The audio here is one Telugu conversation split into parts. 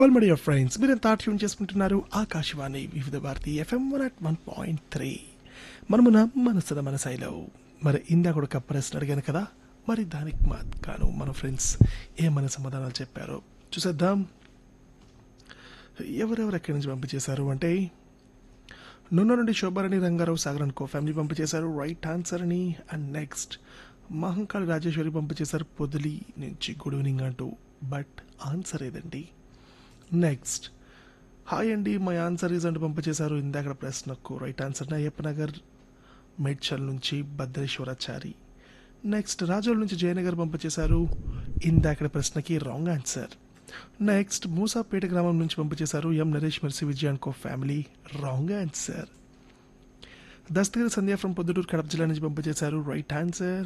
వెల్ మై డియర్ ఫ్రెండ్స్ మీరంతా ట్యూన్ చేసుకుంటున్నారు Akashvani Vividh Bharati FM one at one point three మనమున మనసున మన శైలో మరి ఇందాక ఒక ప్రశ్న అడిగాను కదా మరి దానికి మా కాను మన ఫ్రెండ్స్ ఏమైనా సమాధానాలు చెప్పారో చూసేద్దాం ఎవరెవరు ఎక్కడి నుంచి పంపించేశారు అంటే నున్న నుండి శోభారాణి రంగారావు సాగర్ అనుకో ఫ్యామిలీ పంపించేశారు రైట్ ఆన్సర్ అని అండ్ నెక్స్ట్ మహంకాళి రాజేశ్వరి పంపించేశారు పొదిలి నుంచి గుడ్ ఈవినింగ్ అంటూ బట్ ఆన్సర్ ఏదండి నెక్స్ట్ హాయ్ అండి మై ఆన్సర్ ఈజ్ అంటూ పంపించేశారు ఇందాక ప్రశ్నకు రైట్ ఆన్సర్ అయ్యప్ప నగర్ మేడ్చల్ నుంచి భద్రేశ్వరాచారి నెక్స్ట్ రాజోల్ నుంచి జయనగర్ పంపించేశారు ఇందాక ప్రశ్నకి రాంగ్ ఆన్సర్ నెక్స్ట్ మూసాపేట గ్రామం నుంచి పంపించేశారు M Naresh Mercy Vijay and co family wrong answer Dastagiri Sandhya from Proddatur Kadapa జిల్లా నుంచి పంపించేశారు రైట్ ఆన్సర్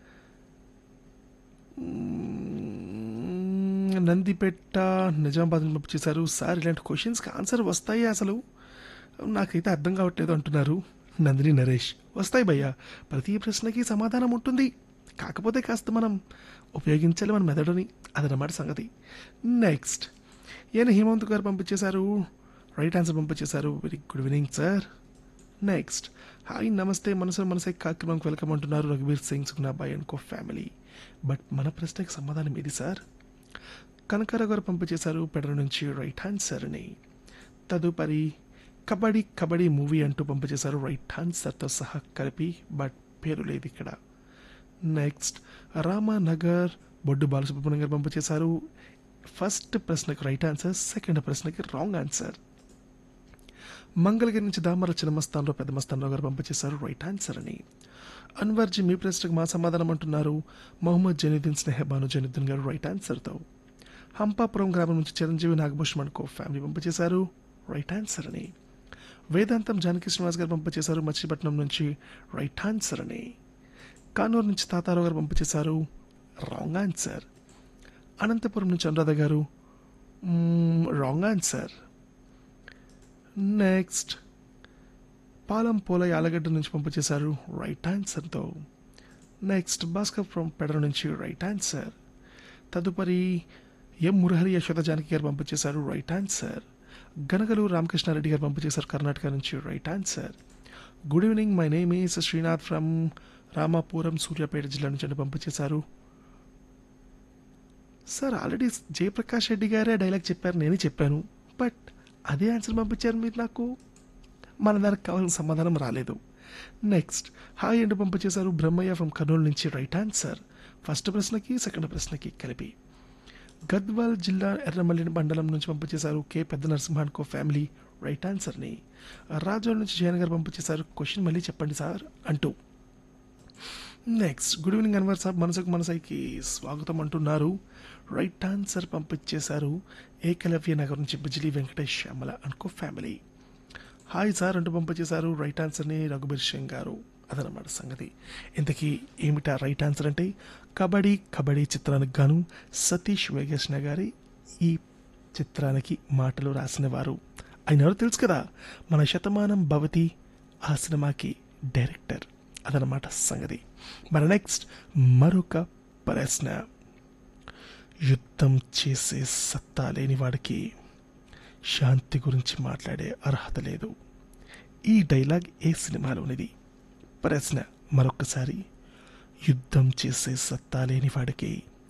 నందిపేట నిజామాబాద్ నుంచి పంపించేశారు సార్ ఇలాంటి క్వశ్చన్స్కి ఆన్సర్ వస్తాయి అసలు నాకైతే అర్థం కావట్లేదు అంటున్నారు నందిని నరేష్ వస్తాయి భయ్యా ప్రతి ప్రశ్నకి సమాధానం ఉంటుంది కాకపోతే కాస్త మనం ఉపయోగించాలి మన మెదడుని అదనమాట సంగతి నెక్స్ట్ ఈయన హేమంత్ గారు పంపించేశారు రైట్ ఆన్సర్ పంపించేశారు very good evening sir next hi namaste మనసు మనసే కార్యక్రమంకి వెల్కమ్ అంటున్నారు రఘువీర్ Singh Sugnabai and co family but మన ప్రశ్నకి సమాధానం ఏది సార్ కనకారావు గారు పంపించేశారు పెడర నుంచి రైట్ ఆన్సర్ని తదుపరి కబడ్డీ కబడ్డీ మూవీ అంటూ పంపించేశారు రైట్ ఆన్సర్తో సహా కలిపి బట్ పేరు లేదు ఇక్కడ నెక్స్ట్ రామానగర్ బొడ్డు బాలసుబ్రహ్మణ్యం గారు పంపించేశారు ఫస్ట్ ప్రశ్నకు రైట్ ఆన్సర్ సెకండ్ ప్రశ్నకి రాంగ్ ఆన్సర్ మంగళగిరి నుంచి దామర చిన్నమస్తాన్లో పెద్ద మస్తాన్రావు గారు పంపించేశారు రైట్ ఆన్సర్ అని అన్వర్జీ మీ ప్రశ్నకు మా సమాధానం అంటున్నారు మొహమ్మద్ జనీద్దీన్ స్నేహ భాను జనీద్దీన్ గారు రైట్ ఆన్సర్తో హంపాపురం గ్రామం నుంచి చిరంజీవి నాగభూషణ్ అనుకో ఫ్యామిలీ పంపించేశారు రైట్ ఆన్సర్ అని వేదాంతం జానకి శ్రీనివాస్ గారు పంపించేశారు మచిలీపట్నం నుంచి రైట్ ఆన్సర్ అని కానూరు నుంచి తాతారావు గారు పంపించేశారు రాంగ్ ఆన్సర్ అనంతపురం నుంచి అనురాధ గారు రాంగ్ ఆన్సర్ నెక్స్ట్ పాలం పోల యాలగడ్డ నుంచి పంపించేశారు రైట్ ఆన్సర్తో నెక్స్ట్ భాస్కర్ ఫ్రమ్ పెడర నుంచి రైట్ ఆన్సర్ తదుపరి ఎం మురహరి యశోద జానకి గారు పంపించేశారు రైట్ ఆన్సర్ గనగలు రామకృష్ణారెడ్డి గారు పంపించేశారు కర్ణాటక నుంచి right answer good evening my name is Srinath from Ramapuram Suryapet జిల్లా నుంచి అని పంపించేశారు సార్ ఆల్రెడీ జయప్రకాష్ రెడ్డి గారే డైలాగ్ చెప్పారు నేనే చెప్పాను బట్ అదే ఆన్సర్ పంపించారు మీరు నాకు మన దానికి కావాల్సిన సమాధానం రాలేదు నెక్స్ట్ హాయ్ అంటూ పంపించేశారు బ్రహ్మయ్య ఫ్రమ్ కర్నూలు నుంచి రైట్ ఆన్సర్ ఫస్ట్ ప్రశ్నకి సెకండ్ ప్రశ్నకి కలిపి గద్వాల్ జిల్లా ఎర్రమల్లి మండలం నుంచి పంపించేశారు కే పెద్ద నరసింహాన్కో ఫ్యామిలీ రైట్ ఆన్సర్ని రాజోల్ నుంచి జయన్ గారు పంపించేశారు క్వశ్చన్ మళ్ళీ చెప్పండి సార్ అంటూ next good evening Anwar Sab మనసుకు మనసైకి స్వాగతం అంటున్నారు రైట్ ఆన్సర్ పంపించేశారు ఏకలవ్య నగర్ నుంచి బిజిలీ వెంకటేష్ శ్యామల అనుకో ఫ్యామిలీ హాయ్ సార్ అంటూ పంపించేశారు రైట్ ఆన్సర్ని రఘుబీర్ సింగ్ గారు అదనమాట సంగతి ఇంతకీ ఏమిటా రైట్ ఆన్సర్ అంటే కబడ్డీ కబడ్డీ చిత్రానికి గాను సతీష్ వేగేష్ణ గారి ఈ చిత్రానికి మాటలు రాసిన వారు ఆయన ఎవరు తెలుసు కదా మన శతమానం భవతి ఆ సినిమాకి డైరెక్టర్ అదనమాట సంగతి మరి నెక్స్ట్ మరొక ప్రశ్న యుద్ధం చేసే సత్తా లేని వాడికి శాంతి గురించి మాట్లాడే అర్హత లేదు ఈ డైలాగ్ ఏ సినిమాలోనిది ప్రశ్న మరొకసారి యుద్ధం చేసే సత్తా లేని వాడికి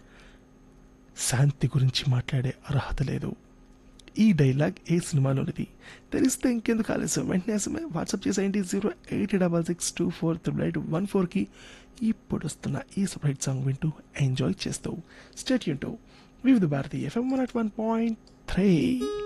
శాంతి గురించి మాట్లాడే అర్హత లేదు ఈ డైలాగ్ ఏ సినిమాలోనిది తెలిస్తే ఇంకెందుకు ఆలస్యం వెంటనే సమయ వాట్సాప్ చేసేయండి zero eight double six two four triple eight one ఫోర్కి ఇప్పుడు వస్తున్న ఈ సపరేట్ సాంగ్ వింటూ ఎంజాయ్ చేస్తూ స్టేట్ యూన్ Vividh Bharati FM one at one point three